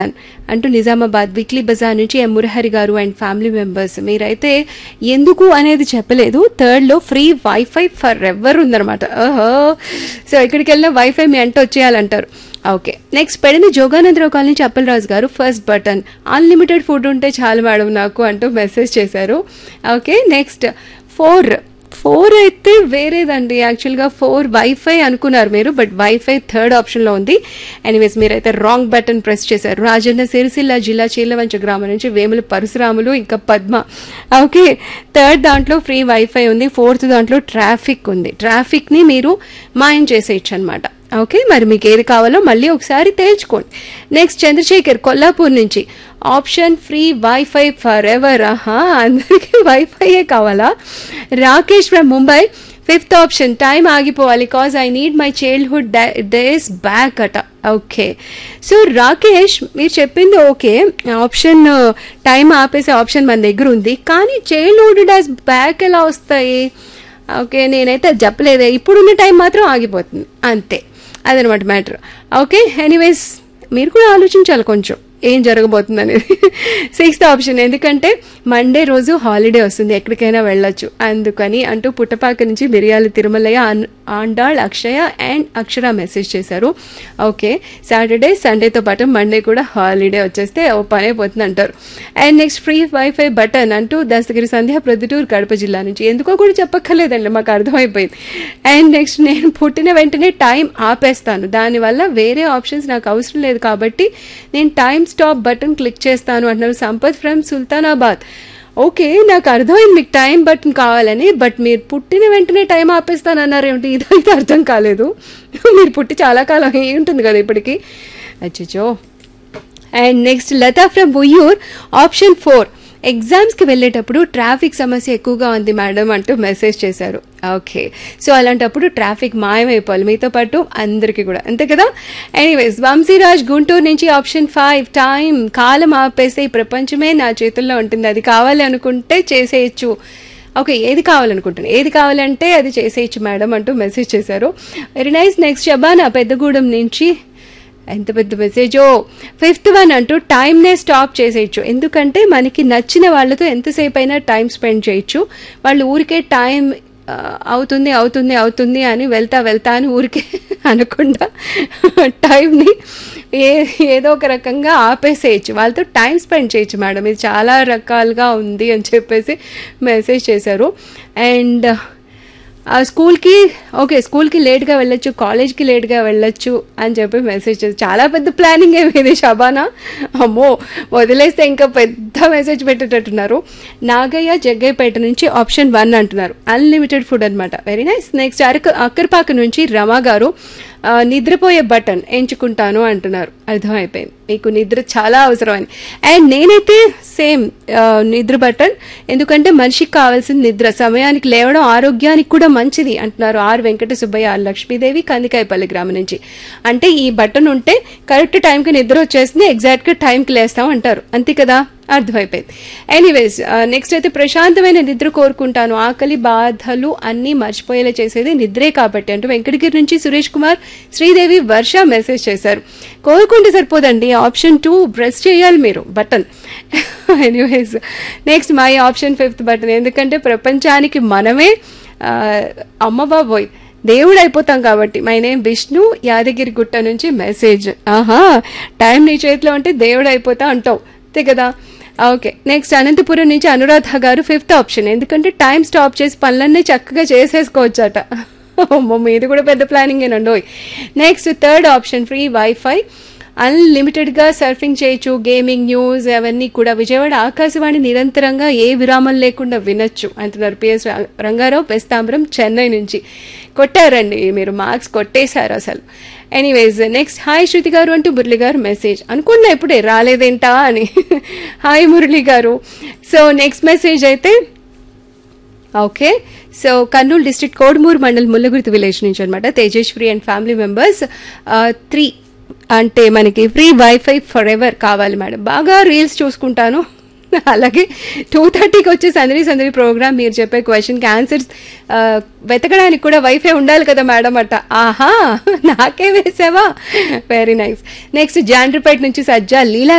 అంటూ నిజామాబాద్ వీక్లీ బజార్ నుంచి ఎం మురహరి గారు అండ్ ఫ్యామిలీ మెంబర్స్ మీరైతే ఎందుకు అనేది చెప్పలేదు థర్డ్ లో ఫ్రీ వైఫై ఫర్ ఎవర్ ఉందన్నమాట ఓహో సో ఎక్కడికి వెళ్ళినా వైఫై మీ అంట వచ్చేయాలంటారు ఓకే నెక్స్ట్ పెడిన జోగానందరావు కాలనీ నుంచి అప్పలరాజు గారు ఫస్ట్ బటన్ అన్లిమిటెడ్ ఫుడ్ ఉంటే చాలు మేడం నాకు అంటూ మెసేజ్ చేశారు ఓకే నెక్స్ట్ ఫోర్ ఫోర్ అయితే వేరేదండి యాక్చువల్గా ఫోర్ వైఫై అనుకున్నారు మీరు బట్ వైఫై థర్డ్ ఆప్షన్లో ఉంది ఎనీవేస్ మీరైతే రాంగ్ బటన్ ప్రెస్ చేశారు రాజన్న సిరిసిల్ల జిల్లా చీలవంచ గ్రామం నుంచి వేముల పరశురాములు ఇంకా పద్మ ఓకే థర్డ్ దాంట్లో ఫ్రీ వైఫై ఉంది ఫోర్త్ దాంట్లో ట్రాఫిక్ ఉంది ట్రాఫిక్ని మీరు మాయం చేసేయచ్చు అనమాట ఓకే మరి మీకు ఏది కావాలో మళ్ళీ ఒకసారి తేల్చుకోండి నెక్స్ట్ చంద్రశేఖర్ కొల్లాపూర్ నుంచి option free wifi for forever ఆహా అందరికీ వైఫైయే కావాలా Rakesh from Mumbai fifth option time ఆగిపోవాలి cause I need my childhood days back అట ఓకే సో రాకేష్ మీరు చెప్పింది ఓకే ఆప్షన్ టైం ఆపేసే ఆప్షన్ మన దగ్గర ఉంది కానీ చైల్డ్హుడ్ డేస్ బ్యాక్ ఎలా వస్తాయి ఓకే నేనైతే అది చెప్పలేదే ఇప్పుడున్న టైం మాత్రం ఆగిపోతుంది అంతే అదనమాట మ్యాటర్ ఓకే ఎనీవేస్ మీరు కూడా ఆలోచించాలి కొంచెం ఏం జరగబోతుంది అనేది సిక్స్త్ ఆప్షన్ ఎందుకంటే మండే రోజు హాలిడే వస్తుంది ఎక్కడికైనా వెళ్ళొచ్చు అందుకని అంటూ పుట్టపాక నుంచి మిరియాల తిరుమలయ్య ఆండాళ్ అక్షయ అండ్ అక్షర మెసేజ్ చేశారు ఓకే సాటర్డే సండేతో పాటు మండే కూడా హాలిడే వచ్చేస్తే ఓ పని అయిపోతుంది అంటారు and next free wifi button అంటూ దస్తగిరి సంధ్య ప్రొద్దుటూరు కడప జిల్లా నుంచి ఎందుకో కూడా చెప్పక్కర్లేదండి మాకు అర్థమైపోయింది అండ్ నెక్స్ట్ నేను పుట్టిన వెంటనే టైం ఆపేస్తాను దానివల్ల వేరే ఆప్షన్స్ నాకు అవసరం లేదు కాబట్టి నేను టైం స్టాప్ బటన్ క్లిక్ చేస్తాను అంటున్నారు సంపత్ ఫ్రమ్ సుల్తానాబాద్ ఓకే నాకు అర్థమైంది మీకు టైం బటన్ కావాలని బట్ మీరు పుట్టిన వెంటనే టైం ఆపేస్తాను అన్నారు ఏమిటి ఇదైతే అర్థం కాలేదు మీరు పుట్టి చాలా కాలం అయి ఉంటుంది కదా ఇప్పటికి అచ్చో and next Latha from Buyyur option four ఎగ్జామ్స్కి వెళ్ళేటప్పుడు ట్రాఫిక్ సమస్య ఎక్కువగా ఉంది మేడం అంటూ మెసేజ్ చేశారు ఓకే సో అలాంటప్పుడు ట్రాఫిక్ మాయమైపోవాలి మీతో పాటు అందరికీ కూడా అంతే కదా ఎనీవేస్ వంశీరాజ్ గుంటూరు నుంచి ఆప్షన్ ఫైవ్ టైం కాలం ఆపేస్తే ఈ ప్రపంచమే నా చేతుల్లో ఉంటుంది అది కావాలి అనుకుంటే చేసేయచ్చు ఓకే ఏది కావాలనుకుంటున్నాను ఏది కావాలంటే అది చేసేయచ్చు మేడం అంటూ మెసేజ్ చేశారు very nice next Shabana Peddagudem నుంచి ఎంత పెద్ద మెసేజో ఫిఫ్త్ వన్ అంటూ టైంనే స్టాప్ చేసేయచ్చు ఎందుకంటే మనకి నచ్చిన వాళ్ళతో ఎంతసేపు అయినా టైం స్పెండ్ చేయొచ్చు వాళ్ళు ఊరికే టైం అవుతుంది అవుతుంది అవుతుంది అని వెళ్తా వెళ్తా అని ఊరికే అనకుండా టైంని ఏ ఏదో ఒక రకంగా ఆపేసేయచ్చు వాళ్ళతో టైం స్పెండ్ చేయొచ్చు మేడం ఇది చాలా రకాలుగా ఉంది అని చెప్పేసి మెసేజ్ చేశారు అండ్ స్కూల్కి ఓకే స్కూల్కి లేట్గా వెళ్ళొచ్చు కాలేజ్కి లేట్గా వెళ్ళొచ్చు అని చెప్పి మెసేజ్ చేసి చాలా పెద్ద ప్లానింగ్ ఏమి ఇది షబానా అమ్మో వదిలేస్తే ఇంకా పెద్ద మెసేజ్ పెట్టేటట్టున్నారు నాగయ్య జగ్గయ్యపేట నుంచి ఆప్షన్ వన్ అంటున్నారు అన్లిమిటెడ్ ఫుడ్ అనమాట very nice next Araku Akkarpaka నుంచి రమా గారు నిద్రపోయే బటన్ ఎంచుకుంటాను అంటున్నారు అర్థమైపోయింది మీకు నిద్ర చాలా అవసరమని అండ్ నేనైతే సేమ్ నిద్ర బటన్ ఎందుకంటే మనిషికి కావాల్సిన నిద్ర సమయానికి లేవడం ఆరోగ్యానికి కూడా మంచిది అంటున్నారు ఆర్ వెంకట సుబ్బయ్య ఆర్ లక్ష్మీదేవి కందికాయపల్లి గ్రామం నుంచి అంటే ఈ బటన్ ఉంటే కరెక్ట్ టైంకి నిద్ర వచ్చేసింది ఎగ్జాక్ట్గా టైంకి లేస్తాం అంటారు అంతే కదా అర్థమైపోయింది ఎనీవేస్ నెక్స్ట్ అయితే ప్రశాంతమైన నిద్ర కోరుకుంటాను ఆకలి బాధలు అన్నీ మర్చిపోయేలా చేసేది నిద్రే కాబట్టి అంటూ వెంకటగిరి నుంచి సురేష్ కుమార్ శ్రీదేవి వర్ష మెసేజ్ చేశారు కోరుకుంటే సరిపోదండి ఆప్షన్ టూ ప్రెస్ చేయాలి మీరు button anyways next my option fifth button ఎందుకంటే ప్రపంచానికి మనమే అమ్మ బాబోయ్ దేవుడు అయిపోతాం కాబట్టి మై నేమ్ విష్ణు యాదగిరి గుట్ట నుంచి మెసేజ్ ఆహా టైం నీ చేతిలో ఉంటే దేవుడు అయిపోతా అంటావు అంతే కదా ఓకే నెక్స్ట్ అనంతపురం నుంచి అనురాధ గారు ఫిఫ్త్ ఆప్షన్ ఎందుకంటే టైం స్టాప్ చేసి పనులన్నీ చక్కగా చేసేసుకోవచ్చట అమ్మో మీది కూడా పెద్ద ప్లానింగ్ ఏనండి next third option free WiFi అన్లిమిటెడ్గా సర్ఫింగ్ చేయొచ్చు గేమింగ్ న్యూస్ అవన్నీ కూడా విజయవాడ ఆకాశవాణి నిరంతరంగా ఏ విరామం లేకుండా వినొచ్చు అంటున్నారు పిఎస్ రంగారావు పెస్తాంబరం చెన్నై నుంచి కొట్టారండి మీరు మార్క్స్ కొట్టేశారు అసలు ఎనీవేస్ నెక్స్ట్ హాయ్ శృతి గారు అంటూ మురళి గారు మెసేజ్ అనుకున్నా ఇప్పుడే రాలేదేంటా అని hi Murali garu so next message అయితే okay so Kurnool district Kodumur mandal Mullagurthi village నుంచి అనమాట Tejeswari and family members three అంటే మనకి ఫ్రీ వైఫై ఫర్ ఎవర్ కావాలి మేడం బాగా రీల్స్ చూసుకుంటాను అలాగే టూ థర్టీకి వచ్చే సందడి సందడి ప్రోగ్రామ్ మీరు చెప్పే క్వశ్చన్కి ఆన్సర్స్ వెతకడానికి కూడా వైఫై ఉండాలి కదా మేడం అట్ట ఆహా నాకే వేసావా వెరీ నైస్ నెక్స్ట్ జాండ్రిపేట నుంచి సజ్జా లీలా